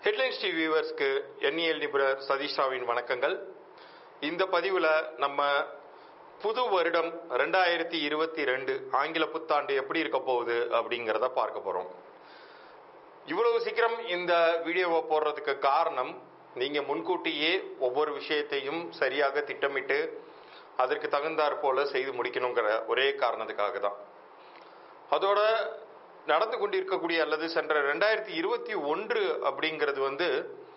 headlines TV வியூவர்ஸ்க்கு எண்ணியல் நிபுணர் சதீஷாவின் வணக்கங்கள் இந்த பதிவில் நம்ம புது வருடம் ரெண்டாயிரத்தி இருபத்தி ரெண்டு ஆங்கில புத்தாண்டு எப்படி இருக்க போகுது அப்படிங்கிறத பார்க்க போகிறோம் இவ்வளவு சீக்கிரம் இந்த வீடியோவை போடுறதுக்கு காரணம் நீங்க முன்கூட்டியே ஒவ்வொரு விஷயத்தையும் சரியாக திட்டமிட்டு அதற்கு தகுந்தாற் போல செய்து முடிக்கணுங்கிற ஒரே காரணத்துக்காக தான் அதோட நடந்து கொண்டிருக்கக்கூடிய அல்லது சென்ற ரெண்டாயிரத்தி இருபத்தி ஒன்று அப்படிங்கிறது வந்து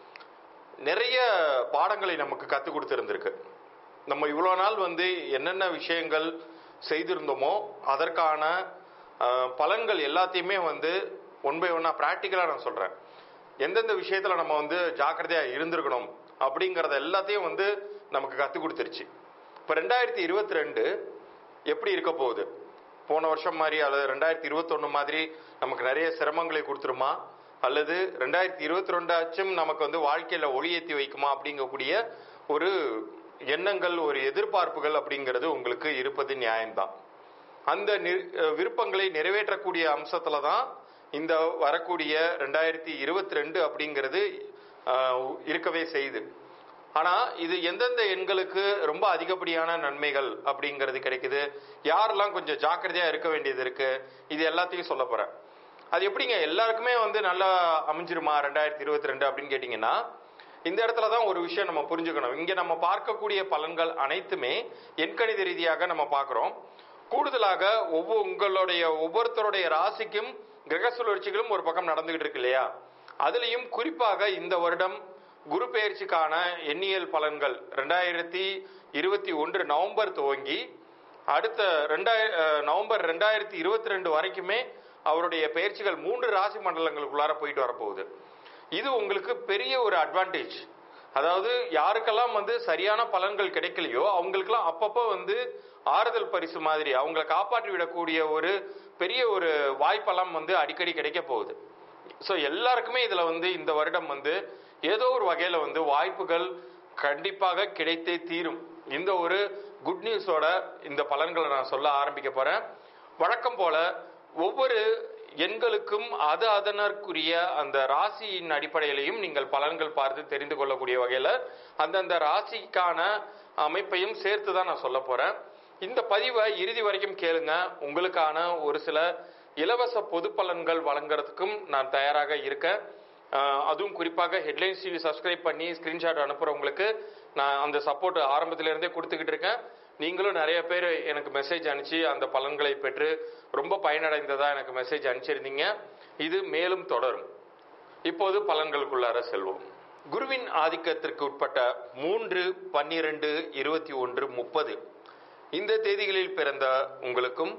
நிறைய பாடங்களை நமக்கு கற்றுக் கொடுத்துருந்துருக்கு நம்ம இவ்வளோ நாள் வந்து என்னென்ன விஷயங்கள் செய்திருந்தோமோ அதற்கான அஹ், பலன்கள் எல்லாத்தையுமே வந்து ஒன் பை ஒன்னாக ப்ராக்டிக்கலாக நான் சொல்கிறேன் எந்தெந்த விஷயத்தில் நம்ம வந்து ஜாக்கிரதையாக இருந்திருக்கணும் அப்படிங்கிறத எல்லாத்தையும் வந்து நமக்கு கற்றுக் கொடுத்துருச்சு இப்போ ரெண்டாயிரத்தி இருபத்தி ரெண்டு எப்படி இருக்க போகுது போன வருஷம் மாதிரி அல்லது ரெண்டாயிரத்தி இருபத்தொன்று மாதிரி நமக்கு நிறைய சிரமங்களை கொடுத்துருமா அல்லது ரெண்டாயிரத்தி இருபத்தி ரெண்டாச்சும் நமக்கு வந்து வாழ்க்கையில் ஒளியேற்றி வைக்குமா அப்படிங்கக்கூடிய ஒரு எண்ணங்கள் ஒரு எதிர்பார்ப்புகள் அப்படிங்கிறது உங்களுக்கு இருப்பது நியாயம்தான் அந்த நி- அஹ் விருப்பங்களை நிறைவேற்றக்கூடிய அம்சத்துல தான் இந்த வரக்கூடிய ரெண்டாயிரத்தி இருபத்தி ரெண்டு அப்படிங்கிறது அஹ், இருக்கவே செய்யுது ஆனா இது எந்தெந்த எண்களுக்கு ரொம்ப அதிகப்படியான நன்மைகள் அப்படிங்கிறது கிடைக்குது யாரெல்லாம் கொஞ்சம் ஜாக்கிரதையா இருக்க வேண்டியது இருக்கு இது எல்லாத்தையும் சொல்ல போறேன் அது எப்படிங்க எல்லாருக்குமே வந்து நல்லா அமைஞ்சிருமா ரெண்டாயிரத்தி இருபத்தி ரெண்டு அப்படின்னு கேட்டிங்கன்னா இந்த இடத்துல தான் ஒரு விஷயம் நம்ம புரிஞ்சுக்கணும் இங்க நம்ம பார்க்கக்கூடிய பலன்கள் அனைத்துமே எண்கணித ரீதியாக நம்ம பார்க்குறோம் கூடுதலாக ஒவ்வொரு உங்களுடைய ஒவ்வொருத்தருடைய ராசிக்கும் கிரக சுழற்சிகளும் ஒரு பக்கம் நடந்துகிட்டு இருக்கு இல்லையா அதுலேயும் குறிப்பாக இந்த வருடம் குரு பெயர்ச்சிக்கான எண்ணியல் பலன்கள் ரெண்டாயிரத்தி இருபத்தி ஒன்று நவம்பர் துவங்கி அடுத்த ரெண்டாயிர அஹ், நவம்பர் ரெண்டாயிரத்தி இருபத்தி ரெண்டு வரைக்குமே அவருடைய பயிற்சிகள் மூன்று ராசி மண்டலங்களுக்குள்ளார போயிட்டு வரப்போகுது இது உங்களுக்கு பெரிய ஒரு அட்வான்டேஜ் அதாவது யாருக்கெல்லாம் வந்து சரியான பலன்கள் கிடைக்கலையோ அவங்களுக்கெல்லாம் அப்பப்போ வந்து ஆறுதல் பரிசு மாதிரி அவங்கள காப்பாற்றி விடக்கூடிய ஒரு பெரிய ஒரு வாய்ப்பெல்லாம் வந்து அடிக்கடி கிடைக்க போகுது ஸோ எல்லாருக்குமே இதில் வந்து இந்த வருடம் வந்து ஏதோ ஒரு வகையில் வந்து வாய்ப்புகள் கண்டிப்பாக கிடைத்தே தீரும் இந்த ஒரு குட் நியூஸோட இந்த பலன்களை நான் சொல்ல ஆரம்பிக்க போகிறேன் வழக்கம் போல ஒவ்வொரு எண்களுக்கும் அது அதனற்குரிய அந்த ராசியின் அடிப்படையிலையும் நீங்கள் பலன்கள் பார்த்து தெரிந்து கொள்ளக்கூடிய வகையில் அந்தந்த ராசிக்கான அமைப்பையும் சேர்த்து தான் நான் சொல்ல போகிறேன் இந்த பதிவை இறுதி வரைக்கும் கேளுங்க உங்களுக்கான ஒரு சில இலவச பொது பலன்கள் வழங்குறதுக்கும் நான் தயாராக இருக்கேன் அஹ் அதுவும் குறிப்பாக ஹெட்லைன்ஸ் டிவி சப்ஸ்கிரைப் பண்ணி ஸ்கிரீன்ஷாட் அனுப்புறவங்களுக்கு நான் அந்த சப்போர்ட் ஆரம்பத்துல இருந்தே கொடுத்துக்கிட்டு இருக்கேன் நீங்களும் நிறைய பேர் எனக்கு மெசேஜ் அனுப்பிச்சு அந்த பலன்களை பெற்று ரொம்ப பயனடைந்ததா எனக்கு மெசேஜ் அனுப்பிச்சிருந்தீங்க இது மேலும் தொடரும் இப்போது பலன்களுக்குள்ளார செல்வோம் குருவின் ஆதிக்கத்திற்கு உட்பட்ட மூன்று பன்னிரண்டு இருபத்தி ஒன்று முப்பது இந்த தேதிகளில் பிறந்த உங்களுக்கும்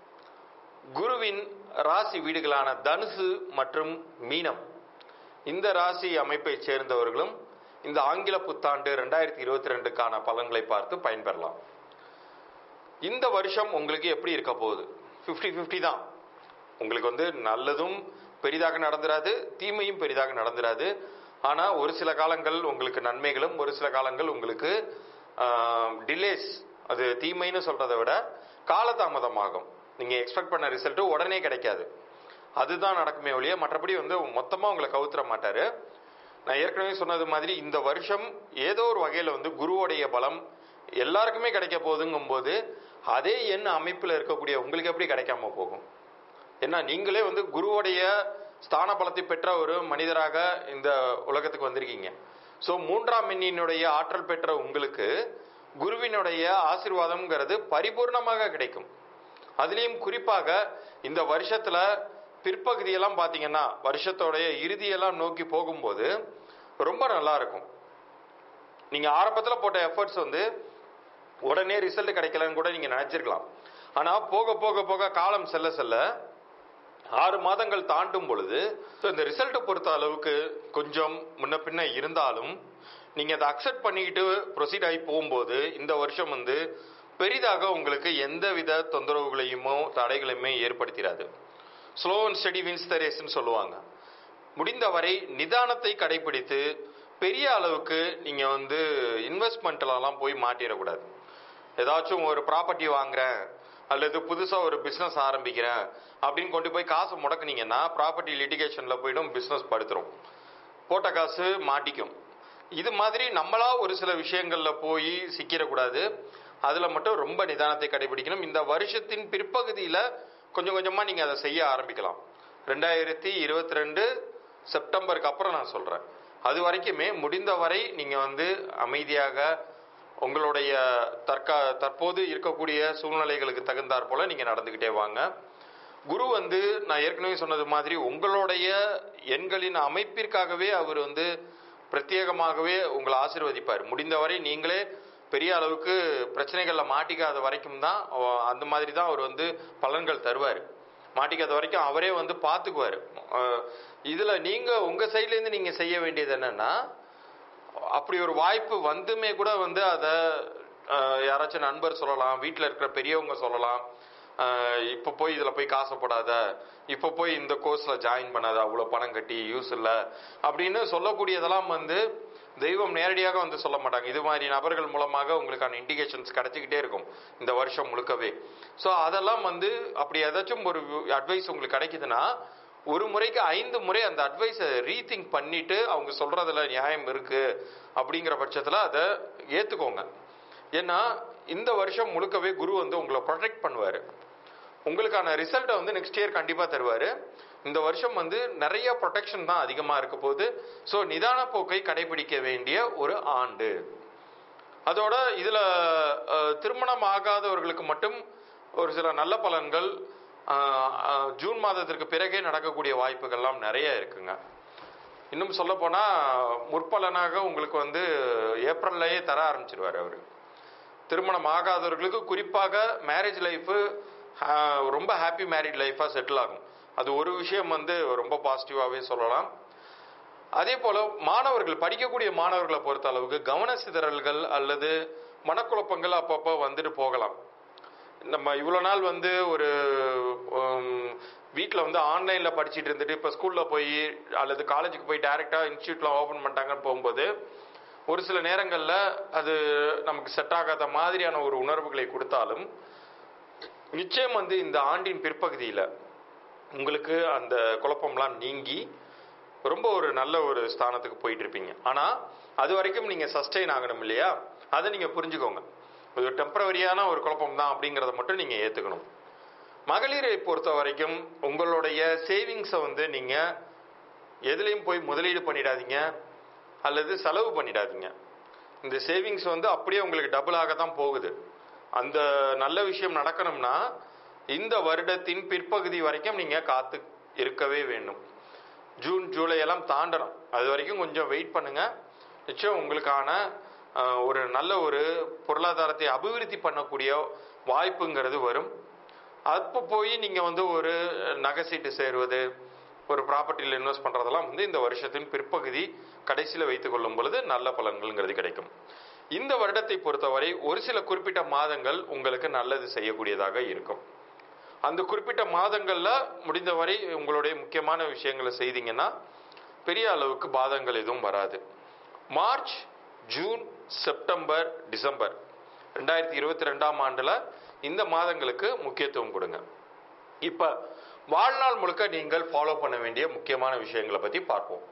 குருவின் ராசி வீடுகளான தனுசு மற்றும் மீனம் இந்த ராசி அமைப்பைச் சேர்ந்தவர்களும் இந்த ஆங்கில புத்தாண்டு ரெண்டாயிரத்தி இருபத்தி ரெண்டுக்கான பலன்களை பார்த்து பயன்பெறலாம் இந்த வருஷம் உங்களுக்கு எப்படி இருக்க போகுது 50 50 தான் உங்களுக்கு வந்து நல்லதும் பெரிதாக நடந்துராது தீமையும் பெரிதாக நடந்துராது ஆனால் ஒரு சில காலங்கள் உங்களுக்கு நன்மைகளும் ஒரு சில காலங்கள் உங்களுக்கு டிலேஸ் அது தீமைன்னு சொல்றதை விட காலதாமதமாகும் நீங்கள் எக்ஸ்பெக்ட் பண்ண ரிசல்ட்டு உடனே கிடைக்காது அதுதான் நடக்குமே ஒழிய மற்றபடி வந்து மொத்தமாக உங்களை கவுத்துற மாட்டாரு நான் ஏற்கனவே சொன்னது மாதிரி இந்த வருஷம் ஏதோ ஒரு வகையில் வந்து குருவோடைய பலம் எல்லாருக்குமே கிடைக்க போகுதுங்கும்போது அதே எண் அமைப்பில் இருக்கக்கூடிய உங்களுக்கு எப்படி கிடைக்காம போகும் ஏன்னா நீங்களே வந்து குருவோடைய ஸ்தான பலத்தை பெற்ற ஒரு மனிதராக இந்த உலகத்துக்கு வந்திருக்கீங்க ஸோ மூன்றாம் எண்ணினுடைய ஆற்றல் பெற்ற உங்களுக்கு குருவினுடைய ஆசீர்வாதம்ங்கிறது பரிபூர்ணமாக கிடைக்கும் அதுலேயும் குறிப்பாக இந்த வருஷத்துல பிற்பகுதியெல்லாம் பார்த்தீங்கன்னா வருஷத்தோடைய இறுதியெல்லாம் நோக்கி போகும்போது ரொம்ப நல்லா இருக்கும் நீங்க ஆரம்பத்தில் போட்ட எஃபர்ட்ஸ் வந்து உடனே ரிசல்ட் கிடைக்கலன்னு கூட நீங்க நினைச்சிருக்கலாம் ஆனா போக போக போக காலம் செல்ல செல்ல ஆறு மாதங்கள் தாண்டும் பொழுது so இந்த ரிசல்ட்டை பொறுத்த அளவுக்கு கொஞ்சம் முன்ன பின்ன இருந்தாலும் நீங்க அதை அக்செப்ட் பண்ணிக்கிட்டு ப்ரொசீட் ஆகி போகும்போது இந்த வருஷம் வந்து பெரிதாக உங்களுக்கு எந்தவித தொந்தரவுகளையுமோ தடைகளையுமே ஏற்படுத்திடாது slow and steady wins the ரேஸ்ன்னு சொல்லுவாங்க முடிந்தவரை நிதானத்தை கடைபிடித்து பெரிய அளவுக்கு நீங்க வந்து இன்வெஸ்ட்மெண்ட்லலாம் போய் மாட்டிடக்கூடாது ஏதாச்சும் ஒரு ப்ராப்பர்ட்டி வாங்குறேன் அல்லது புதுசா ஒரு பிசினஸ் ஆரம்பிக்கிறேன் அப்படின்னு கொண்டு போய் காசு முடக்குனீங்கன்னா ப்ராப்பர்ட்டி லிட்டிகேஷன்ல போயிடும் பிசினஸ் படுத்துரும் போட்ட காசு மாட்டிக்கும் இது மாதிரி நம்மளா ஒரு சில விஷயங்கள்ல போய் சிக்கிடக்கூடாது அதுல மட்டும் ரொம்ப நிதானத்தை கடைபிடிக்கணும் இந்த வருஷத்தின் பிற்பகுதியில கொஞ்சம் கொஞ்சமா நீங்க அதை செய்ய ஆரம்பிக்கலாம் ரெண்டாயிரத்தி இருபத்தி ரெண்டு செப்டம்பருக்கு அப்புறம் நான் சொல்றேன் அது வரைக்குமே முடிந்தவரை நீங்க வந்து அமைதியாக உங்களுடைய தற்கா தற்போது இருக்கக்கூடிய சூழ்நிலைகளுக்கு தகுந்தாற் போல நீங்க நடந்துகிட்டே வாங்க குரு வந்து நான் ஏற்கனவே சொன்னது மாதிரி உங்களுடைய எண்களின் அமைப்பிற்காகவே அவர் வந்து பிரத்யேகமாகவே உங்களை ஆசீர்வதிப்பார் முடிந்தவரை நீங்களே பெரிய அளவுக்கு பிரச்சனைகள்ல மாட்டிக்காத வரைக்கும் தான் அவ- அந்த மாதிரி தான் அவர் வந்து பலன்கள் தருவார் மாட்டிக்காத வரைக்கும் அவரே வந்து பார்த்துக்குவார் அஹ் இதுல நீங்க உங்க சைட்ல இருந்து நீங்க செய்ய வேண்டியது என்னன்னா அப்படி ஒரு வாய்ப்பு வந்துமே கூட வந்து அதை யாராச்சும் நண்பர் சொல்லலாம் வீட்டில் இருக்கிற பெரியவங்க சொல்லலாம் அஹ், இப்ப போய் இதுல போய் காசப்படாத இப்ப போய் இந்த கோர்ஸ்ல ஜாயின் பண்ணாத அவ்வளவு பணம் கட்டி யூஸ் இல்ல அப்படின்னு சொல்லக்கூடியதெல்லாம் வந்து தெய்வம் நேரடியாக வந்து சொல்ல மாட்டாங்க இது மாதிரி நபர்கள் மூலமாக உங்களுக்கான இண்டிகேஷன்ஸ் கிடைச்சிக்கிட்டே இருக்கும் இந்த வருஷம் முழுக்கவே ஸோ அதெல்லாம் வந்து அப்படி ஏதாச்சும் ஒரு அட்வைஸ் உங்களுக்கு கிடைக்குதுன்னா ஒரு முறைக்கு ஐந்து முறை அந்த அட்வைஸை ரீதிங்க் பண்ணிட்டு அவங்க சொல்றதுல நியாயம் இருக்கு அப்படிங்கிற பட்சத்துல அதை ஏத்துக்கோங்க ஏன்னா இந்த வருஷம் முழுக்கவே குரு வந்து உங்களை ப்ரொடெக்ட் பண்ணுவாரு உங்களுக்கான ரிசல்ட்டை வந்து நெக்ஸ்ட் இயர் கண்டிப்பா தருவாரு இந்த வருஷம் வந்து நிறைய ப்ரொடெக்ஷன் தான் அதிகமா இருக்க போகுது ஸோ நிதான போக்கை கடைபிடிக்க வேண்டிய ஒரு ஆண்டு அதோட இதுல அஹ், திருமணம் ஆகாதவர்களுக்கு மட்டும் ஒரு சில நல்ல பலன்கள் அஹ், அஹ், ஜூன் மாதத்திற்கு பிறகே நடக்கக்கூடிய வாய்ப்புகள்லாம் நிறைய இருக்குங்க இன்னும் சொல்ல போனா முற்பலனாக உங்களுக்கு வந்து ஏப்ரல்லையே தர ஆரம்பிச்சிருவாரு அவரு திருமணம் ஆகாதவர்களுக்கு குறிப்பாக மேரேஜ் லைஃப் ரொம்ப ஹாப்பி மேரிட் லைஃபா செட்டில் ஆகும் அது ஒரு விஷயம் வந்து ரொம்ப பாசிட்டிவாவே சொல்லலாம் அதே போல மாணவர்கள் படிக்கக்கூடிய மாணவர்களை பொறுத்த அளவுக்கு கவன சிதறல்கள் அல்லது மனக்குழப்பங்கள் அப்பப்போ வந்துட்டு போகலாம் நம்ம இவ்வளோ நாள் வந்து ஒரு வீட்டில் வந்து ஆன்லைனில் படிச்சுட்டு இருந்துட்டு இப்போ ஸ்கூலில் போய் அல்லது காலேஜுக்கு போய் டைரெக்டாக இன்ஸ்டியூட்லாம் ஓப்பன் பண்ணிட்டாங்கன்னு போகும்போது ஒரு சில நேரங்களில் அது நமக்கு செட் ஆகாத மாதிரியான ஒரு உணர்வுகளை கொடுத்தாலும் நிச்சயம் வந்து இந்த ஆண்டின் பிற்பகுதியில் உங்களுக்கு அந்த குழப்பம்லாம் நீங்கி ரொம்ப ஒரு நல்ல ஒரு ஸ்தானத்துக்கு போயிட்டு இருப்பீங்க ஆனா அது வரைக்கும் நீங்க சஸ்டெயின் ஆகணும் இல்லையா அதை நீங்க புரிஞ்சுக்கோங்க இது ஒரு டெம்பரவரியான ஒரு குழப்பம் தான் அப்படிங்கறத மட்டும் நீங்க ஏத்துக்கணும் மகளிரை பொறுத்த வரைக்கும் உங்களுடைய சேவிங்ஸை வந்து நீங்க எதுலையும் போய் முதலீடு பண்ணிடாதீங்க அல்லது செலவு பண்ணிடாதீங்க இந்த சேவிங்ஸ் வந்து அப்படியே உங்களுக்கு டபுள் ஆக தான் போகுது அந்த நல்ல விஷயம் நடக்கணும்னா இந்த வருடத்தின் பிற்பகுதி வரைக்கும் நீங்க காத்து இருக்கவே வேண்டும் ஜூன் ஜூலை எல்லாம் தாண்டணும் அது வரைக்கும் கொஞ்சம் வெயிட் பண்ணுங்க நிச்சயம் உங்களுக்கான அஹ், ஒரு நல்ல ஒரு பொருளாதாரத்தை அபிவிருத்தி பண்ணக்கூடிய வாய்ப்புங்கிறது வரும் அப்போ போய் நீங்க வந்து ஒரு நகை சீட்டு சேருவது ஒரு ப்ராப்பர்ட்டியில் இன்வெஸ்ட் பண்றதெல்லாம் வந்து இந்த வருஷத்தின் பிற்பகுதி கடைசியில் வைத்துக் கொள்ளும் பொழுது நல்ல பலன்கள்ங்கிறது கிடைக்கும் இந்த வருடத்தை பொறுத்தவரை ஒரு சில குறிப்பிட்ட மாதங்கள் உங்களுக்கு நல்லது செய்யக்கூடியதாக இருக்கும் அந்த குறிப்பிட்ட மாதங்கள்ல முடிந்தவரை உங்களுடைய முக்கியமான விஷயங்களை செய்தீங்கன்னா பெரிய அளவுக்கு பாதங்கள் எதுவும் வராது மார்ச் ஜூன் செப்டம்பர் டிசம்பர் ரெண்டாயிரத்தி இருபத்தி ரெண்டாம் ஆண்டுல இந்த மாதங்களுக்கு முக்கியத்துவம் கொடுங்க இப்ப வாழ்நாள் முழுக்க நீங்கள் ஃபாலோ பண்ண வேண்டிய முக்கியமான விஷயங்களை பத்தி பார்ப்போம்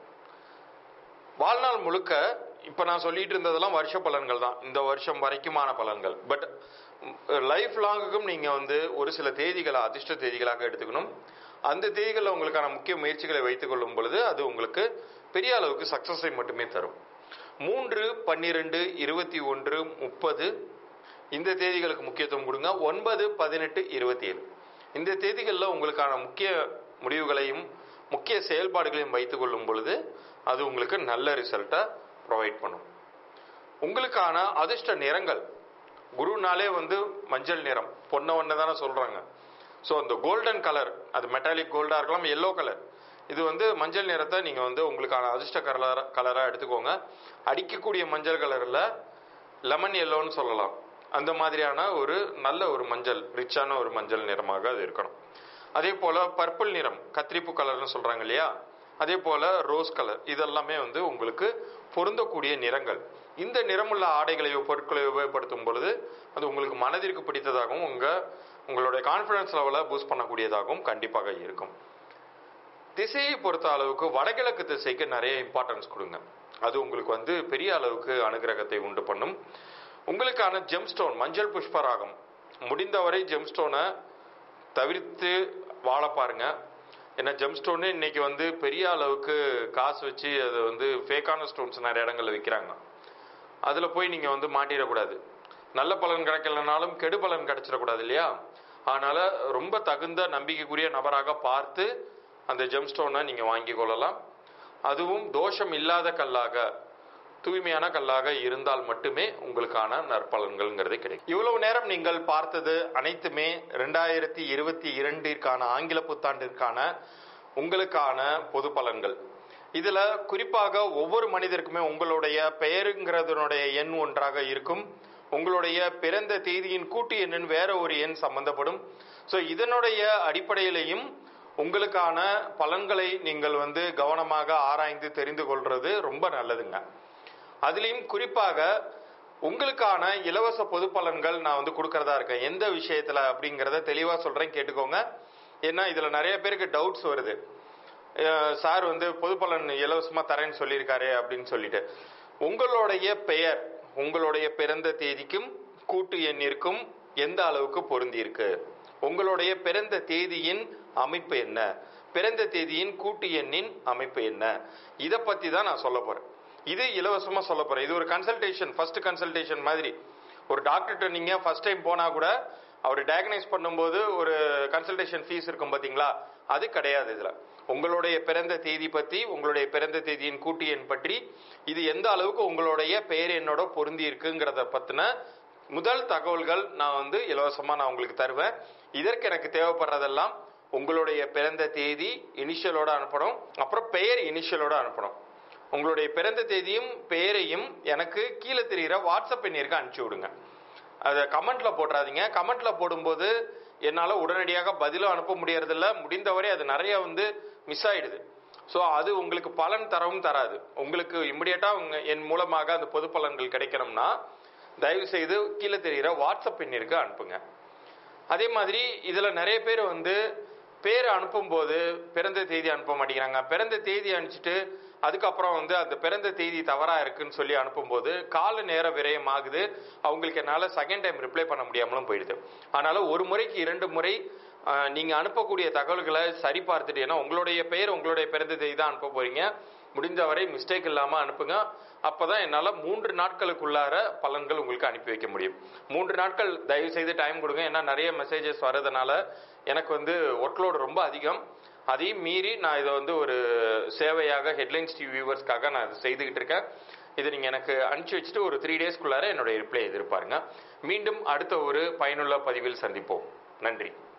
வாழ்நாள் முழுக்க இப்ப நான் சொல்லிட்டு இருந்ததெல்லாம் வருஷ பலன்கள் தான் இந்த வருஷம் வரைக்குமான பலன்கள் பட் லைஃப் லாங்குக்கும் நீங்க வந்து ஒரு சில தேதிகளை அதிர்ஷ்ட தேதிகளாக எடுத்துக்கணும் அந்த தேதிகளில் உங்களுக்கான முக்கிய முயற்சிகளை வைத்துக் கொள்ளும் பொழுது அது உங்களுக்கு பெரிய அளவுக்கு சக்சஸை மட்டுமே தரும் மூன்று பன்னிரெண்டு இருபத்தி ஒன்று முப்பது இந்த தேதிகளுக்கு முக்கியத்துவம் கொடுங்க ஒன்பது பதினெட்டு இருபத்தி ஏழு இந்த தேதிகளில் உங்களுக்கான முக்கிய முடிவுகளையும் முக்கிய செயல்பாடுகளையும் வைத்துக் கொள்ளும் பொழுது அது உங்களுக்கு நல்ல ரிசல்ட்டை ப்ரொவைட் பண்ணும் உங்களுக்கான அதிர்ஷ்ட நிறங்கள் குருனாலே வந்து மஞ்சள் நிறம் பொன்ன ஒன்று தானே சொல்றாங்க ஸோ அந்த கோல்டன் கலர் அது மெட்டாலிக் கோல்டா இருக்கலாம் எல்லோ கலர் இது வந்து மஞ்சள் நிறத்தை நீங்க வந்து உங்களுக்கான அதிர்ஷ்ட கலர் கலரா எடுத்துக்கோங்க அடிக்கக்கூடிய மஞ்சள் கலர்ல லெமன் எல்லோன்னு சொல்லலாம் அந்த மாதிரியான ஒரு நல்ல ஒரு மஞ்சள் ரிச்சான ஒரு மஞ்சள் நிறமாக அது இருக்கணும் அதே போல பர்பிள் நிறம் கத்திரிப்பு கலர்னு சொல்றாங்க இல்லையா அதே போல ரோஸ் கலர் இதெல்லாமே வந்து உங்களுக்கு பொருந்தக்கூடிய நிறங்கள் இந்த நிறமுள்ள ஆடைகளையோ பொருட்களை உபயோகப்படுத்தும் பொழுது அது உங்களுக்கு மனதிற்கு பிடித்ததாகவும் உங்க உங்களுடைய கான்ஃபிடன்ஸ் லெவலை பூஸ்ட் பண்ணக்கூடியதாகவும் கண்டிப்பாக இருக்கும் திசையை பொறுத்த அளவுக்கு வடகிழக்கு திசைக்கு நிறைய இம்பார்ட்டன்ஸ் கொடுங்க அது உங்களுக்கு வந்து பெரிய அளவுக்கு அனுகிரகத்தை உண்டு பண்ணும் உங்களுக்கான ஜெம்ஸ்டோன் மஞ்சள் புஷ்பராகம் முடிந்தவரை ஜெம்ஸ்டோனை தவிர்த்து வாழ பாருங்க ஏன்னா ஜெம்ஸ்டோனே இன்னைக்கு வந்து பெரிய அளவுக்கு காசு வச்சு அது வந்து ஃபேக்கான ஸ்டோன்ஸ் நிறைய இடங்கள்ல விற்கிறாங்க அதில் போய் நீங்கள் வந்து மாட்டிடக்கூடாது நல்ல பலன் கிடைக்கலனாலும் கெடு பலன் கிடைச்சிடக்கூடாது இல்லையா அதனால ரொம்ப தகுந்த நம்பிக்கைக்குரிய நபராக பார்த்து அந்த ஜெம்ஸ்டோனை நீங்கள் வாங்கி கொள்ளலாம் அதுவும் தோஷம் இல்லாத கல்லாக தூய்மையான கல்லாக இருந்தால் மட்டுமே உங்களுக்கான நற்பலன்கள்ங்கிறது கிடைக்கும் இவ்வளவு நேரம் நீங்கள் பார்த்தது அனைத்துமே ரெண்டாயிரத்தி இருபத்தி இரண்டிற்கான ஆங்கில புத்தாண்டிற்கான உங்களுக்கான பொது பலன்கள் இதுல குறிப்பாக ஒவ்வொரு மனிதருக்குமே உங்களுடைய பெயருங்கிறதனுடைய எண் ஒன்றாக இருக்கும் உங்களுடைய பிறந்த தேதியின் கூட்டு எண்ணின் வேற ஒரு எண் சம்பந்தப்படும் ஸோ இதனுடைய அடிப்படையிலையும் உங்களுக்கான பலன்களை நீங்கள் வந்து கவனமாக ஆராய்ந்து தெரிந்து கொள்றது ரொம்ப நல்லதுங்க அதுலேயும் குறிப்பாக உங்களுக்கான இலவச பொது பலன்கள் நான் வந்து கொடுக்கறதா இருக்கேன் எந்த விஷயத்துல அப்படிங்கிறத தெளிவா சொல்றேன் கேட்டுக்கோங்க ஏன்னா இதுல நிறைய பேருக்கு டவுட்ஸ் வருது அஹ் சார் வந்து பொது பலன் இலவசமா தரேன்னு சொல்லியிருக்காரு அப்படின்னு சொல்லிட்டு உங்களுடைய பெயர் உங்களுடைய பிறந்த தேதிக்கும் கூட்டு எண்ணிற்கும் எந்த அளவுக்கு பொருந்தி இருக்கு உங்களுடைய பிறந்த தேதியின் அமைப்பு என்ன பிறந்த தேதியின் கூட்டு எண்ணின் அமைப்பு என்ன இதை பத்தி தான் நான் சொல்ல போறேன் இது இலவசமா சொல்ல போறேன் இது ஒரு கன்சல்டேஷன் ஃபர்ஸ்ட் கன்சல்டேஷன் மாதிரி ஒரு டாக்டர்கிட்ட நீங்க ஃபர்ஸ்ட் டைம் போனா கூட அவர் டயக்னைஸ் பண்ணும்போது ஒரு கன்சல்டேஷன் ஃபீஸ் இருக்கும் பாத்தீங்களா அது கிடையாது இதுல உங்களுடைய பிறந்த தேதி பத்தி உங்களுடைய பிறந்த தேதியின் கூட்டு எண் பற்றி இது எந்த அளவுக்கு உங்களுடைய பெயர் எண்ணோட பொருந்தி இருக்குங்கிறத பத்தின முதல் தகவல்கள் நான் வந்து இலவசமா நான் உங்களுக்கு தருவேன் இதற்கு எனக்கு தேவைப்படுறதெல்லாம் உங்களுடைய பிறந்த தேதி இனிஷியலோட அனுப்பணும் அப்புறம் பெயர் இனிஷியலோட அனுப்பணும் உங்களுடைய பிறந்த தேதியும் பெயரையும் எனக்கு கீழே தெரிகிற வாட்ஸ்அப் எண்ணிற்கு அனுப்பிச்சி விடுங்க அதை கமெண்ட்ல போட்டுறாதீங்க கமெண்ட்ல போடும்போது என்னால் உடனடியாக பதிலும் அனுப்ப முடியறதில்ல முடிந்தவரை அது நிறைய வந்து மிஸ் ஆயிடுது ஸோ அது உங்களுக்கு பலன் தரவும் தராது உங்களுக்கு இமிடியட்டாக உங்க என் மூலமாக அந்த பொது பலன்கள் கிடைக்கணும்னா தயவு செய்து கீழே தெரிகிற வாட்ஸ்அப் எண்ணிற்கு அனுப்புங்க அதே மாதிரி இதுல நிறைய பேர் வந்து பேர் அனுப்பும்போது பிறந்த தேதி அனுப்ப மாட்டேங்கிறாங்க பிறந்த தேதி அனுப்பிச்சிட்டு அதுக்கப்புறம் வந்து அந்த பிறந்த தேதி தவறா இருக்குன்னு சொல்லி அனுப்பும்போது கால நேர விரயம் ஆகுது அவங்களுக்கு என்னால செகண்ட் டைம் ரிப்ளை பண்ண முடியாமலும் போயிடுது அதனால ஒரு முறைக்கு இரண்டு முறை ஆஹ், நீங்க அனுப்பக்கூடிய தகவல்களை சரி பார்த்துட்டு ஏன்னா உங்களுடைய பெயர் உங்களுடைய பிறந்த தேதி தான் அனுப்ப போறீங்க முடிந்தவரை மிஸ்டேக் இல்லாம அனுப்புங்க அப்பதான் என்னால மூன்று நாட்களுக்குள்ளார பலன்கள் உங்களுக்கு அனுப்பி வைக்க முடியும் மூன்று நாட்கள் தயவு செய்து டைம் கொடுங்க ஏன்னா நிறைய மெசேஜஸ் வர்றதுனால எனக்கு வந்து ஒர்க்லோடு ரொம்ப அதிகம் அதையும் மீறி நான் இதை வந்து ஒரு சேவையாக ஹெட்லைன்ஸ் டிவி வியூவர்ஸ்க்காக நான் இதை செய்துக்கிட்டு இருக்கேன் இதை நீங்கள் எனக்கு அனுப்பிச்சி வச்சுட்டு ஒரு த்ரீ டேஸ்க்குள்ளார என்னுடைய ரிப்ளை எதிர்பாருங்க மீண்டும் அடுத்த ஒரு பயனுள்ள பதிவில் சந்திப்போம் நன்றி